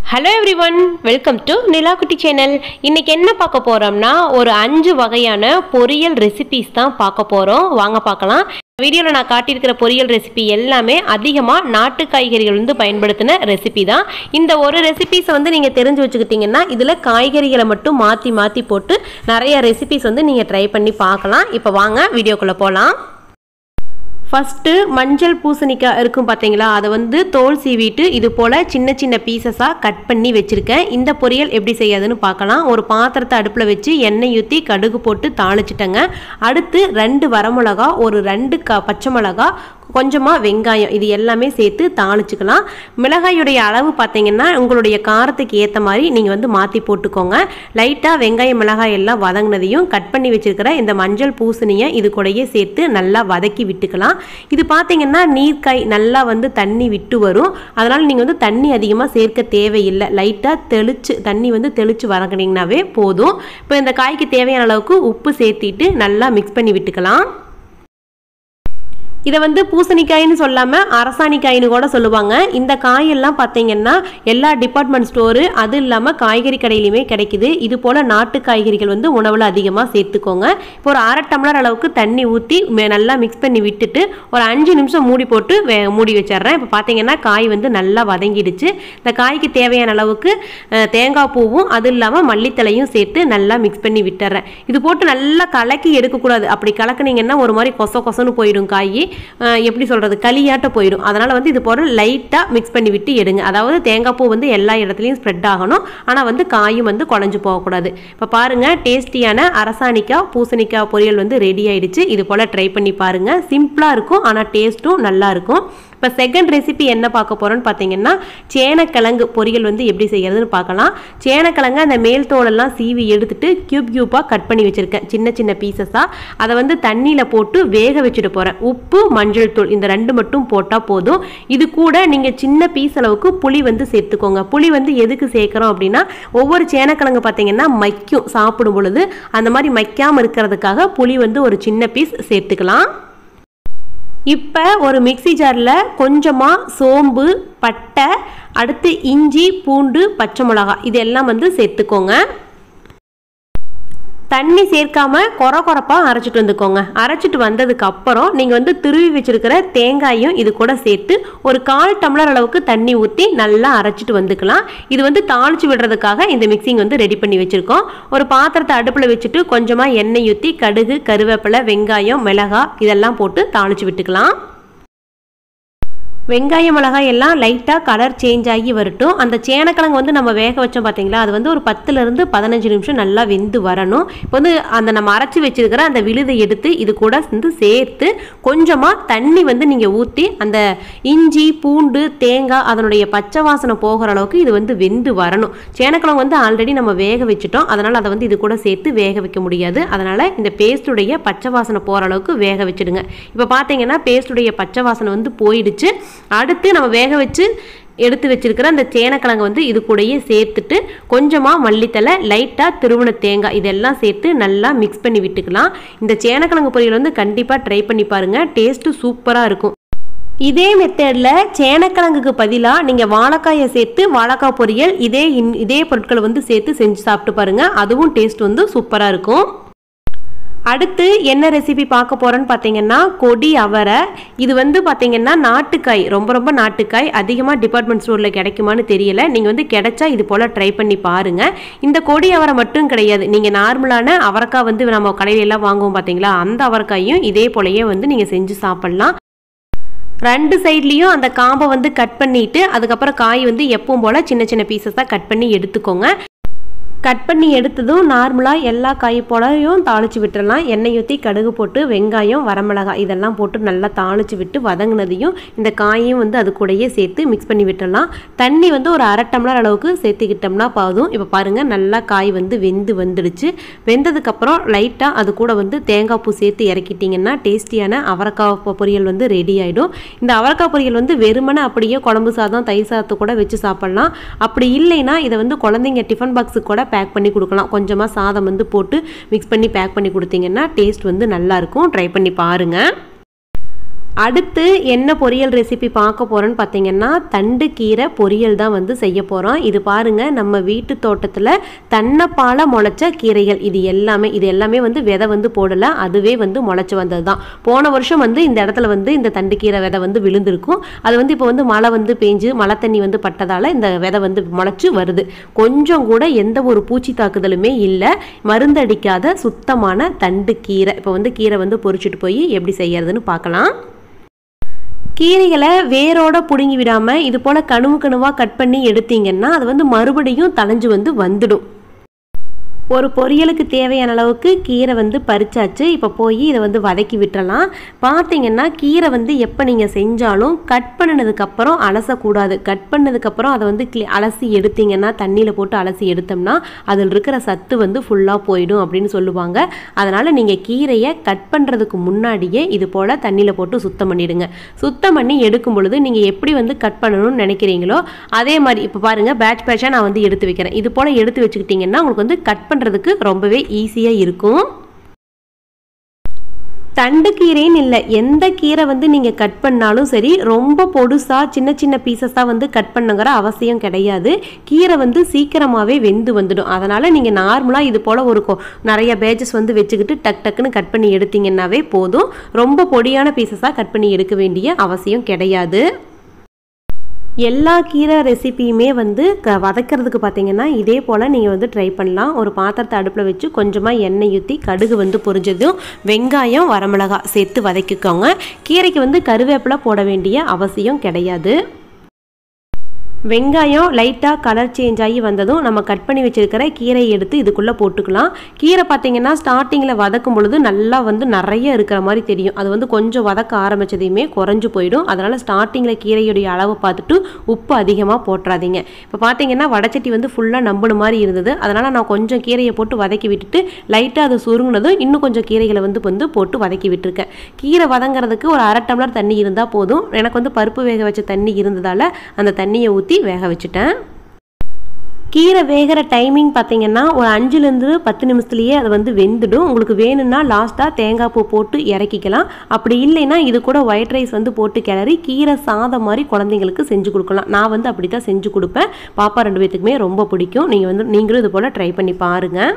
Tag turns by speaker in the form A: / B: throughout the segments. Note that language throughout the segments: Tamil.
A: hello everyone welcome to Nilakutty channel இன்னைக்கு என்ன பார்க்க போறோம்னா ஒரு அஞ்சு வகையான பொரியல் ரெசிபிஸ் தான் பார்க்க போறோம் வாங்க பார்க்கலாம் வீடியோவில் நான் காட்டியிருக்கிற பொரியல் ரெசிபி எல்லாமே அதிகமாக நாட்டு காய்கறிகள் வந்து பயன்படுத்தின ரெசிபி தான் இந்த ஒரு ரெசிபிஸை வந்து நீங்கள் தெரிஞ்சு வச்சுக்கிட்டிங்கன்னா இதில் காய்கறிகளை மட்டும் மாற்றி மாற்றி போட்டு நிறைய ரெசிபிஸ் வந்து நீங்கள் ட்ரை பண்ணி பார்க்கலாம் இப்போ வாங்க வீடியோக்குள்ளே போகலாம் ஃபஸ்ட்டு மஞ்சள் பூசணிக்காய் இருக்கும் பார்த்தீங்களா அதை வந்து தோல் சீவிட்டு இது போல் சின்ன சின்ன பீசஸாக கட் பண்ணி வச்சுருக்கேன் இந்த பொரியல் எப்படி செய்யாதுன்னு பார்க்கலாம் ஒரு பாத்திரத்தை அடுப்பில் வச்சு எண்ணெய் ஊற்றி கடுகு போட்டு தாளிச்சிட்டேங்க அடுத்து ரெண்டு வரமிளகா ஒரு ரெண்டு க பச்சை மிளகா கொஞ்சமாக வெங்காயம் இது எல்லாமே சேர்த்து தாளிச்சுக்கலாம் மிளகாயுடைய அளவு பார்த்தீங்கன்னா உங்களுடைய காரத்துக்கு ஏற்ற மாதிரி நீங்கள் வந்து மாற்றி போட்டுக்கோங்க லைட்டாக வெங்காயம் மிளகாய் எல்லாம் வதங்கினதையும் கட் பண்ணி வச்சுருக்கிற இந்த மஞ்சள் பூசணியை இது கூடயே சேர்த்து நல்லா வதக்கி விட்டுக்கலாம் இது பார்த்தீங்கன்னா நீர்க்காய் நல்லா வந்து தண்ணி விட்டு வரும் அதனால் நீங்கள் வந்து தண்ணி அதிகமாக சேர்க்க தேவையில்லை லைட்டாக தெளிச்சு தண்ணி வந்து தெளித்து வதங்கினீங்கனாவே போதும் இப்போ இந்த காய்க்கு தேவையான அளவுக்கு உப்பு சேர்த்திட்டு நல்லா மிக்ஸ் பண்ணி விட்டுக்கலாம் இதை வந்து பூசணிக்காயின்னு சொல்லாமல் அரசாணிக்காயின்னு கூட சொல்லுவாங்க இந்த காயெல்லாம் பார்த்தீங்கன்னா எல்லா டிபார்ட்மெண்ட் ஸ்டோரு அது இல்லாமல் காய்கறி கடையிலையுமே கிடைக்குது இது போல் நாட்டு காய்கறிகள் வந்து உணவில் அதிகமாக சேர்த்துக்கோங்க இப்போ ஒரு அரை டம்ளர் அளவுக்கு தண்ணி ஊற்றி நல்லா மிக்ஸ் பண்ணி விட்டுட்டு ஒரு அஞ்சு நிமிஷம் மூடி போட்டு வே மூடி வச்சிடுறேன் இப்போ பார்த்தீங்கன்னா காய் வந்து நல்லா வதங்கிடுச்சு இந்த காய்க்கு தேவையான அளவுக்கு அஹ், தேங்காய் பூவும் அது இல்லாமல் மல்லித்தலையும் சேர்த்து நல்லா மிக்ஸ் பண்ணி விட்டுறேன் இது போட்டு நல்லா கலக்கி எடுக்கக்கூடாது அப்படி கலக்குனீங்கன்னா ஒரு மாதிரி கொச கொசன்னு போயிடும் காய் அஹ் எப்படி சொல்கிறது களியாட்ட போயிடும் அதனால் வந்து இது போல லைட்டாக மிக்ஸ் பண்ணி விட்டு எடுங்க அதாவது தேங்காய் பூ வந்து எல்லா இடத்துலையும் ஸ்ப்ரெட் ஆகணும் ஆனால் வந்து காயும் வந்து குழஞ்சு போகக்கூடாது இப்போ பாருங்கள் டேஸ்டியான அரசாணிக்காய் பூசணிக்காய் பொரியல் வந்து ரெடி ஆயிடுச்சு இது போல் ட்ரை பண்ணி பாருங்கள் சிம்பிளாக இருக்கும் ஆனால் டேஸ்ட்டும் நல்லா இருக்கும் இப்போ செகண்ட் ரெசிபி என்ன பார்க்க போகிறோன்னு பார்த்தீங்கன்னா சேனக்கிழங்கு பொரியல் வந்து எப்படி செய்யறதுன்னு பார்க்கலாம் சேனக்கிழங்கு அந்த மேல் தோலெல்லாம் சீவி எடுத்துட்டு கியூப் கியூப்பாக கட் பண்ணி வச்சுருக்கேன் சின்ன சின்ன பீசஸாக அதை வந்து தண்ணியில் போட்டு வேக வச்சுட்டு போகிறேன் உப்பு மஞ்சள் தூள் இந்த ரெண்டு மட்டும் போட்டால் போதும் இது கூட நீங்கள் சின்ன பீஸ் அளவுக்கு புளி வந்து சேர்த்துக்கோங்க புளி வந்து எதுக்கு சேர்க்குறோம் அப்படின்னா ஒவ்வொரு சேனக்கிழங்கு பார்த்தீங்கன்னா மைக்கும் சாப்பிடும் பொழுது அந்த மாதிரி மைக்காமல் இருக்கிறதுக்காக புளி வந்து ஒரு சின்ன பீஸ் சேர்த்துக்கலாம் இப்போ ஒரு மிக்ஸி ஜாரில் கொஞ்சமாக சோம்பு பட்டை அடுத்து இஞ்சி பூண்டு பச்சை மிளகாய் இதெல்லாம் வந்து சேர்த்துக்கோங்க தண்ணி சேர்க்காம கொர கொரப்பாக அரைச்சிட்டு வந்துக்கோங்க அரைச்சிட்டு வந்ததுக்கு அப்புறம் நீங்கள் வந்து துருவி வச்சிருக்கிற தேங்காயும் இது கூட சேர்த்து ஒரு கால் டம்ளர் அளவுக்கு தண்ணி ஊற்றி நல்லா அரைச்சிட்டு வந்துக்கலாம் இது வந்து தாளிச்சு விடுறதுக்காக இந்த மிக்சிங் வந்து ரெடி பண்ணி வச்சுருக்கோம் ஒரு பாத்திரத்தை அடுப்பில் வச்சுட்டு கொஞ்சமாக எண்ணெய் ஊற்றி கடுகு கருவேப்பிலை வெங்காயம் மிளகாய் இதெல்லாம் போட்டு தாளிச்சு விட்டுக்கலாம் வெங்காய மிளகாய் எல்லாம் லைட்டாக கலர் சேஞ்ச் ஆகி வரட்டும் அந்த சேனக்கிழங்கு வந்து நம்ம வேக வச்சோம் பார்த்தீங்களா அது வந்து ஒரு பத்துலேருந்து பதினஞ்சு நிமிஷம் நல்லா வெந்து வரணும் இப்போ வந்து அந்த நம்ம அரைச்சி வச்சிருக்கிற அந்த விழுதை எடுத்து இது கூட வந்து சேர்த்து கொஞ்சமாக தண்ணி வந்து நீங்கள் ஊற்றி அந்த இஞ்சி பூண்டு தேங்காய் அதனுடைய பச்சை வாசனை போகிற அளவுக்கு இது வந்து வெந்து வரணும் சேனக்கிழங்கு வந்து ஆல்ரெடி நம்ம வேக வச்சுட்டோம் அதனால் அதை வந்து இது கூட சேர்த்து வேக வைக்க முடியாது அதனால் இந்த பேஸ்ட்டுடைய பச்சை வாசனை போகிற அளவுக்கு வேக வச்சுடுங்க இப்போ பார்த்தீங்கன்னா பேஸ்ட்டுடைய பச்சை வாசனை வந்து போயிடுச்சு அடுத்து நம்ம வேக வச்சு எடுத்து வச்சிருக்கிற அந்த சேனக்கிழங்கு வந்து இது கூடயே சேர்த்துட்டு கொஞ்சமாக மல்லித்தலை லைட்டாக திருவண தேங்காய் இதெல்லாம் சேர்த்து நல்லா மிக்ஸ் பண்ணி விட்டுக்கலாம் இந்த சேனக்கிழங்கு பொரியல் வந்து கண்டிப்பாக ட்ரை பண்ணி பாருங்கள் டேஸ்ட்டு சூப்பராக இருக்கும் இதே மெத்தடில் சேனக்கிழங்குக்கு பதிலாக நீங்கள் வாழைக்காயை சேர்த்து வாழைக்காய் பொரியல் இதே இன் இதே பொருட்களை வந்து சேர்த்து செஞ்சு சாப்பிட்டு பாருங்கள் அதுவும் டேஸ்ட் வந்து சூப்பராக இருக்கும் அடுத்து என்ன ரெசிபி பார்க்க போகிறோன்னு பார்த்தீங்கன்னா கொடி அவரை இது வந்து பார்த்தீங்கன்னா நாட்டுக்காய் ரொம்ப ரொம்ப நாட்டுக்காய் அதிகமாக டிபார்ட்மெண்ட் ஸ்டோரில் கிடைக்குமான்னு தெரியல நீங்கள் வந்து கிடைச்சா இது போல் ட்ரை பண்ணி பாருங்கள் இந்த கொடி அவரை மட்டும் கிடையாது நீங்கள் நார்மலான அவரைக்காய் வந்து நம்ம கடையில எல்லாம் வாங்குவோம் பார்த்தீங்களா அந்த அவரைக்காயும் இதே போலயே வந்து நீங்கள் செஞ்சு சாப்பிட்லாம் ரெண்டு சைட்லேயும் அந்த காம்பை வந்து கட் பண்ணிட்டு அதுக்கப்புறம் காய் வந்து எப்பவும் போல் சின்ன சின்ன பீசஸாக கட் பண்ணி எடுத்துக்கோங்க கட் பண்ணி எடுத்ததும் நார்மலாக எல்லா காய் போலையும் தாளித்து விட்டுறலாம் எண்ணெய் ஊற்றி கடுகு போட்டு வெங்காயம் வரமிளகாய் இதெல்லாம் போட்டு நல்லா தாளித்து விட்டு வதங்கினதையும் இந்த காயையும் வந்து அது கூடயே சேர்த்து மிக்ஸ் பண்ணி விட்டுறலாம் தண்ணி வந்து ஒரு அரை டம்ளர் அளவுக்கு சேர்த்துக்கிட்டோம்னா போதும் இப்போ பாருங்கள் நல்லா காய் வந்து வெந்து வந்துடுச்சு வெந்ததுக்கப்புறம் லைட்டாக அது கூட வந்து தேங்காய் பூ சேர்த்து இறக்கிட்டிங்கன்னா டேஸ்டியான அவரைக்காய் பொ- பொரியல் வந்து ரெடி ஆகிடும் இந்த அவரைக்காய் பொரியல் வந்து வெறுமனே அப்படியே குழம்பு சாதம் தயிர் சாதத்தை கூட வச்சு சாப்பிட்லாம் அப்படி இல்லைன்னா இதை வந்து குழந்தைங்க டிஃபன் பாக்ஸுக்கு கூட பேக் பண்ணி கொடுக்கலாம் கொஞ்சமாக சாதம் வந்து போட்டு மிக்ஸ் பண்ணி பேக் பண்ணி கொடுத்தீங்கன்னா டேஸ்ட் வந்து நல்லாயிருக்கும் ட்ரை பண்ணி பாருங்கள் அடுத்து என்ன பொரியல் ரெசிபி பார்க்க போகிறோன்னு பார்த்தீங்கன்னா தண்டு கீரை பொரியல் தான் வந்து செய்ய போகிறோம் இது பாருங்க நம்ம வீட்டு தோட்டத்தில் தன்னைப்பால முளைச்ச கீரைகள் இது எல்லாமே இது எல்லாமே வந்து விதை வந்து போடலை அதுவே வந்து முளைச்சி வந்தது தான் போன வருஷம் வந்து இந்த இடத்துல வந்து இந்த தண்டு கீரை விதை வந்து விழுந்திருக்கும் அது வந்து இப்போ வந்து மழை வந்து பேஞ்சு மழை தண்ணி வந்து பட்டதால் இந்த விதை வந்து முளைச்சி வருது கொஞ்சம் கூட எந்த ஒரு பூச்சி தாக்குதலுமே இல்லை மருந்தடிக்காத சுத்தமான தண்டு கீரை இப்போ வந்து கீரை வந்து பொரிச்சிட்டு போய் எப்படி செய்யறதுன்னு பார்க்கலாம் கீரைகளை வேரோட பிடுங்கி விடாமல் இது போல் கணுவு கணுவாக கட் பண்ணி எடுத்தீங்கன்னா அது வந்து மறுபடியும் தளைஞ்சு வந்து வந்துடும் ஒரு பொரியலுக்கு தேவையான அளவுக்கு கீரை வந்து பறிச்சாச்சு இப்போ போய் இதை வந்து வதக்கி விட்டுறலாம் பார்த்தீங்கன்னா கீரை வந்து எப்போ நீங்கள் செஞ்சாலும் கட் பண்ணினதுக்கப்புறம் அலசக்கூடாது கட் பண்ணதுக்கப்புறம் அதை வந்து க்ளி அலசி எடுத்தீங்கன்னா தண்ணியில் போட்டு அலசி எடுத்தோம்னா அதில் இருக்கிற சத்து வந்து ஃபுல்லாக போயிடும் அப்படின்னு சொல்லுவாங்க அதனால் நீங்கள் கீரையை கட் பண்ணுறதுக்கு முன்னாடியே இது போல் தண்ணியில் போட்டு சுத்தம் பண்ணிடுங்க சுத்தம் பண்ணி எடுக்கும் பொழுது நீங்கள் எப்படி வந்து கட் பண்ணணும்னு நினைக்கிறீங்களோ அதே மாதிரி இப்போ பாருங்கள் பேட்ச் பேட்சாக நான் வந்து எடுத்து வைக்கிறேன் இது போல் எடுத்து வச்சுக்கிட்டிங்கன்னா உங்களுக்கு வந்து கட் பண்ணுறதுக்கு ரொம்பவே ஈஸியாக இருக்கும் தண்டு கீரைன்னு இல்லை எந்த கீரை வந்து நீங்கள் கட் பண்ணாலும் சரி ரொம்ப பொடுசாக சின்ன சின்ன பீசஸாக வந்து கட் பண்ணுங்கிற அவசியம் கிடையாது கீரை வந்து சீக்கிரமாகவே வெந்து வந்துடும் அதனால் நீங்கள் நார்மலாக இது போல் ஒரு கொ- நிறைய பேஜஸ் வந்து வச்சுக்கிட்டு டக் டக்குன்னு கட் பண்ணி எடுத்தீங்கன்னாவே போதும் ரொம்ப பொடியான பீசஸாக கட் பண்ணி எடுக்க வேண்டிய அவசியம் கிடையாது எல்லா கீரை ரெசிபியுமே வந்து க வதக்கிறதுக்கு பார்த்தீங்கன்னா இதே போல் நீங்கள் வந்து ட்ரை பண்ணலாம் ஒரு பாத்திரத்தை அடுப்பில் வச்சு கொஞ்சமாக எண்ணெய் ஊற்றி கடுகு வந்து பொரிஞ்சதும் வெங்காயம் வரமிளகாய் சேர்த்து வதக்கிக்கோங்க கீரைக்கு வந்து கருவேப்பிலை போட வேண்டிய அவசியம் கிடையாது வெங்காயம் லைட்டாக கலர் சேஞ்ச் ஆகி வந்ததும் நம்ம கட் பண்ணி வச்சிருக்கிற கீரையை எடுத்து இதுக்குள்ளே போட்டுக்கலாம் கீரை பார்த்தீங்கன்னா ஸ்டார்டிங்கில் வதக்கும் பொழுது நல்லா வந்து நிறைய இருக்கிற மாதிரி தெரியும் அது வந்து கொஞ்சம் வதக்க ஆரம்பிச்சதையுமே குறைஞ்சு போயிடும் அதனால் ஸ்டார்டிங்கில் கீரையுடைய அளவை பார்த்துட்டு உப்பு அதிகமாக போட்டுறாதீங்க இப்போ பார்த்தீங்கன்னா வடச்சட்டி வந்து ஃபுல்லாக நம்பின மாதிரி இருந்தது அதனால் நான் கொஞ்சம் கீரையை போட்டு வதக்கி விட்டுட்டு லைட்டாக அது சுருங்கினதும் இன்னும் கொஞ்சம் கீரைகளை வந்து வந்து போட்டு வதக்கி விட்டுருக்கேன் கீரை வதங்குறதுக்கு ஒரு அரை டம்ளர் தண்ணி இருந்தால் போதும் எனக்கு வந்து பருப்பு வேக வச்ச தண்ணி இருந்ததால் அந்த தண்ணியை ஊற்றி வேக வச்சுட்டேன் கீரை வேகிற டைமிங் பார்த்தீங்கன்னா ஒரு அஞ்சுலேருந்து பத்து நிமிஷத்துலேயே அது வந்து வெந்துடும் உங்களுக்கு வேணும்னா லாஸ்ட்டாக தேங்காய் பூ போட்டு இறக்கிக்கலாம் அப்படி இல்லைன்னா இது கூட ஒயிட் ரைஸ் வந்து போட்டு கிளறி கீரை சாதம் மாதிரி குழந்தைங்களுக்கு செஞ்சு கொடுக்கலாம் நான் வந்து அப்படி தான் செஞ்சு கொடுப்பேன் பாப்பா ரெண்டு பேத்துக்குமே ரொம்ப பிடிக்கும் நீங்கள் வந்து நீங்களும் இது போல் ட்ரை பண்ணி பாருங்கள்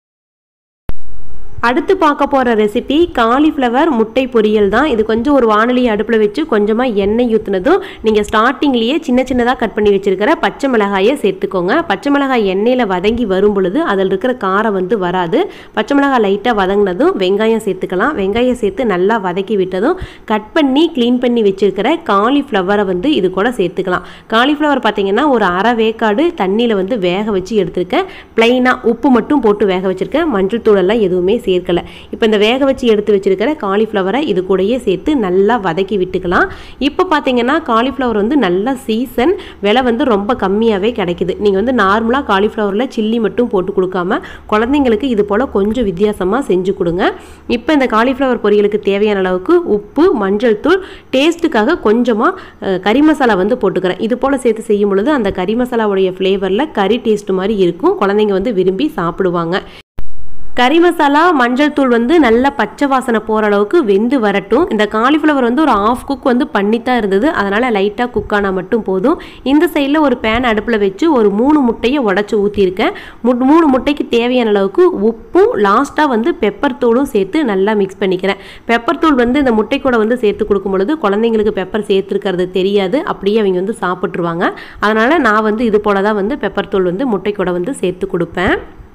A: அடுத்து பார்க்க போகிற ரெசிபி காலிஃப்ளவர் முட்டை பொரியல் தான் இது கொஞ்சம் ஒரு வானொலி அடுப்பில் வச்சு கொஞ்சமாக எண்ணெய் ஊற்றுனதும் நீங்கள் ஸ்டார்டிங்லேயே சின்ன சின்னதாக கட் பண்ணி வச்சிருக்கிற பச்சை மிளகாயை சேர்த்துக்கோங்க பச்சை மிளகாய் எண்ணெயில் வதங்கி வரும் பொழுது அதில் இருக்கிற காரம் வந்து வராது பச்சை மிளகாய் லைட்டாக வதங்கினதும் வெங்காயம் சேர்த்துக்கலாம் வெங்காயம் சேர்த்து நல்லா வதக்கி விட்டதும் கட் பண்ணி க்ளீன் பண்ணி வச்சிருக்கிற காலிஃப்ளவரை வந்து இது கூட சேர்த்துக்கலாம் காலிஃப்ளவர் பார்த்தீங்கன்னா ஒரு அரை வேக்காடு தண்ணியில் வந்து வேக வச்சு எடுத்திருக்கேன் ப்ளைனாக உப்பு மட்டும் போட்டு வேக வச்சிருக்கேன் மஞ்சள் தூளெல்லாம் எதுவுமே சேர்க்கல இப்போ இந்த வேக வச்சு எடுத்து வச்சிருக்கிற காலிஃப்ளவரை இது கூடயே சேர்த்து நல்லா வதக்கி விட்டுக்கலாம் இப்போ பார்த்தீங்கன்னா காலிஃப்ளவர் வந்து நல்ல சீசன் விலை வந்து ரொம்ப கம்மியாகவே கிடைக்குது நீங்கள் வந்து நார்மலாக காலிஃப்ளவரில் சில்லி மட்டும் போட்டு கொடுக்காம குழந்தைங்களுக்கு இது போல் கொஞ்சம் வித்தியாசமாக செஞ்சு கொடுங்க இப்போ இந்த காலிஃப்ளவர் பொரியலுக்கு தேவையான அளவுக்கு உப்பு மஞ்சள் தூள் டேஸ்ட்டுக்காக கொஞ்சமாக கறி மசாலா வந்து போட்டுக்கிறேன் இது போல் சேர்த்து செய்யும் பொழுது அந்த கறி மசாலாவுடைய ஃப்ளேவரில் கறி டேஸ்ட் மாதிரி இருக்கும் குழந்தைங்க வந்து விரும்பி சாப்பிடுவாங்க கறி மசாலா மஞ்சள் தூள் வந்து நல்லா பச்சை வாசனை போகிற அளவுக்கு வெந்து வரட்டும் இந்த காலிஃப்ளவர் வந்து ஒரு ஆஃப் குக் வந்து பண்ணித்தான் இருந்தது அதனால் லைட்டாக குக் ஆனால் மட்டும் போதும் இந்த சைடில் ஒரு பேன் அடுப்பில் வச்சு ஒரு மூணு முட்டையை உடச்சி ஊற்றிருக்கேன் மு மூணு முட்டைக்கு தேவையான அளவுக்கு உப்பும் லாஸ்ட்டாக வந்து பெப்பர் தூளும் சேர்த்து நல்லா மிக்ஸ் பண்ணிக்கிறேன் பெப்பர் தூள் வந்து இந்த முட்டை கூட வந்து சேர்த்து கொடுக்கும் பொழுது குழந்தைங்களுக்கு பெப்பர் சேர்த்துருக்கிறது தெரியாது அப்படியே அவங்க வந்து சாப்பிட்ருவாங்க அதனால் நான் வந்து இது போல தான் வந்து பெப்பர் தூள் வந்து முட்டை கூட வந்து சேர்த்து கொடுப்பேன்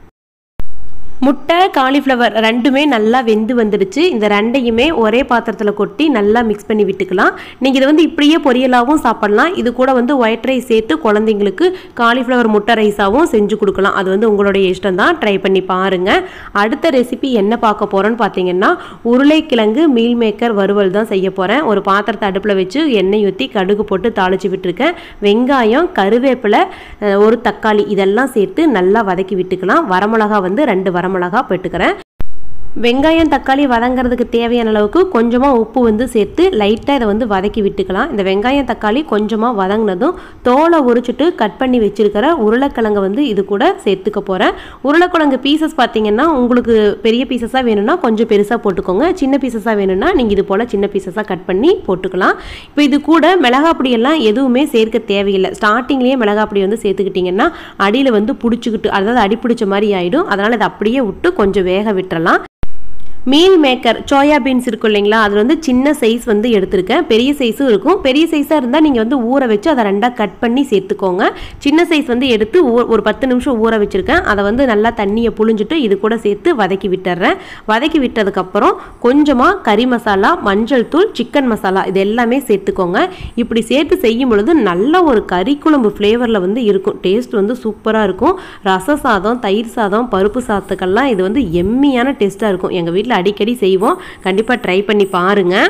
A: முட்டை காலிஃப்ளவர் ரெண்டுமே நல்லா வெந்து வந்துடுச்சு இந்த ரெண்டையுமே ஒரே பாத்திரத்தில் கொட்டி நல்லா மிக்ஸ் பண்ணி விட்டுக்கலாம் நீங்கள் இதை வந்து இப்படியே பொரியலாகவும் சாப்பிடலாம் இது கூட வந்து ஒயிட் ரைஸ் சேர்த்து குழந்தைங்களுக்கு காலிஃப்ளவர் முட்டை ரைஸாகவும் செஞ்சு கொடுக்கலாம் அது வந்து உங்களுடைய இஷ்டம் தான் ட்ரை பண்ணி பாருங்கள் அடுத்த ரெசிபி என்ன பார்க்க போகிறோன்னு பார்த்தீங்கன்னா உருளைக்கிழங்கு மீல் மேக்கர் வறுவல் தான் செய்ய போகிறேன் ஒரு பாத்திரத்தை அடுப்பில் வச்சு எண்ணெய் ஊற்றி கடுகு போட்டு தாளித்து விட்டுருக்கேன் வெங்காயம் கருவேப்பிலை அஹ், ஒரு தக்காளி இதெல்லாம் சேர்த்து நல்லா வதக்கி விட்டுக்கலாம் வரமிளகா வந்து ரெண்டு வரமிளகா போட்டுக்கிறேன் வெங்காயம் தக்காளி வதங்கிறதுக்கு தேவையான அளவுக்கு கொஞ்சமாக உப்பு வந்து சேர்த்து லைட்டாக இதை வந்து வதக்கி விட்டுக்கலாம் இந்த வெங்காயம் தக்காளி கொஞ்சமாக வதங்கினதும் தோலை உரிச்சிட்டு கட் பண்ணி வச்சிருக்கிற உருளைக்கிழங்கை வந்து இது கூட சேர்த்துக்க போகிறேன் உருளைக்கிழங்கு பீசஸ் பார்த்தீங்கன்னா உங்களுக்கு பெரிய பீசஸாக வேணும்னா கொஞ்சம் பெருசாக போட்டுக்கோங்க சின்ன பீசஸாக வேணும்னா நீங்கள் இது போல் சின்ன பீசஸாக கட் பண்ணி போட்டுக்கலாம் இப்போ இது கூட மிளகாப்பொடியெல்லாம் எதுவுமே சேர்க்க தேவையில்லை ஸ்டார்டிங்லேயே மிளகாப்பொடி வந்து சேர்த்துக்கிட்டிங்கன்னா அடியில் வந்து பிடிச்சிக்கிட்டு அதாவது அடி பிடிச்ச மாதிரி ஆகிடும் அதனால் இதை அப்படியே விட்டு கொஞ்சம் வேக விட்டுறலாம் மீல் மேக்கர் சோயா பீன்ஸ் இருக்கும் இல்லைங்களா அது வந்து சின்ன சைஸ் வந்து எடுத்திருக்கேன் பெரிய சைஸும் இருக்கும் பெரிய சைஸாக இருந்தால் நீங்கள் வந்து ஊற வச்சு அதை ரெண்டாக கட் பண்ணி சேர்த்துக்கோங்க சின்ன சைஸ் வந்து எடுத்து ஊ ஒரு பத்து நிமிஷம் ஊற வச்சுருக்கேன் அதை வந்து நல்லா தண்ணியை புழிஞ்சிட்டு இது கூட சேர்த்து வதக்கி விட்டுறேன் வதக்கி விட்டதுக்கப்புறம் கொஞ்சமாக கறி மசாலா மஞ்சள் தூள் சிக்கன் மசாலா இது எல்லாமே சேர்த்துக்கோங்க இப்படி சேர்த்து செய்யும் பொழுது நல்ல ஒரு கறி குழம்பு ஃப்ளேவரில் வந்து இருக்கும் டேஸ்ட் வந்து சூப்பராக இருக்கும் ரச சாதம் தயிர் சாதம் பருப்பு சாதத்துக்கெல்லாம் இது வந்து எம்மியான டேஸ்ட்டாக இருக்கும் எங்கள் வீட்டில் அடிக்கடி செய்வோம் கண்டிப்பாக ட்ரை பண்ணி பாருங்கள்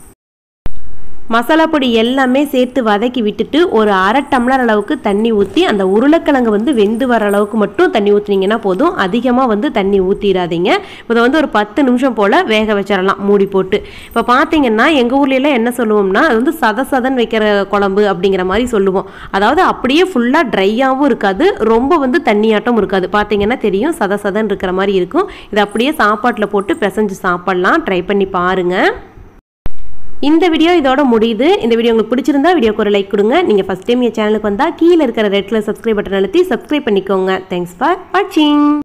A: மசாலா பொடி எல்லாமே சேர்த்து வதக்கி விட்டுட்டு ஒரு அரை டம்ளர் அளவுக்கு தண்ணி ஊற்றி அந்த உருளைக்கிழங்கு வந்து வெந்து வர அளவுக்கு மட்டும் தண்ணி ஊற்றுனீங்கன்னா போதும் அதிகமாக வந்து தண்ணி ஊற்றிடாதீங்க இதை வந்து ஒரு பத்து நிமிஷம் போல் வேக வச்சிடலாம் மூடி போட்டு இப்போ பார்த்தீங்கன்னா எங்கள் ஊர்லலாம் என்ன சொல்லுவோம்னா அது வந்து சத சதன் வைக்கிற குழம்பு அப்படிங்கிற மாதிரி சொல்லுவோம் அதாவது அப்படியே ஃபுல்லாக ட்ரையாகவும் இருக்காது ரொம்ப வந்து தண்ணியாட்டம் இருக்காது பார்த்தீங்கன்னா தெரியும் சத சதன் இருக்கிற மாதிரி இருக்கும் இதை அப்படியே சாப்பாட்டில் போட்டு பிசைஞ்சு சாப்பிட்லாம் ட்ரை பண்ணி பாருங்கள் இந்த வீடியோ இதோட முடியுது இந்த வீடியோ உங்களுக்கு பிடிச்சிருந்தா வீடியோக்கு ஒரு லைக் கொடுங்க நீங்கள் ஃபஸ்ட் டைம் என் சேனலுக்கு வந்தால் கீழே இருக்கிற ரெட் கலர் சப்ஸ்கிரைப் பட்டன் அழுத்தி சப்ஸ்கிரைப் பண்ணிக்கோங்க தேங்க்ஸ் ஃபார் வாட்சிங்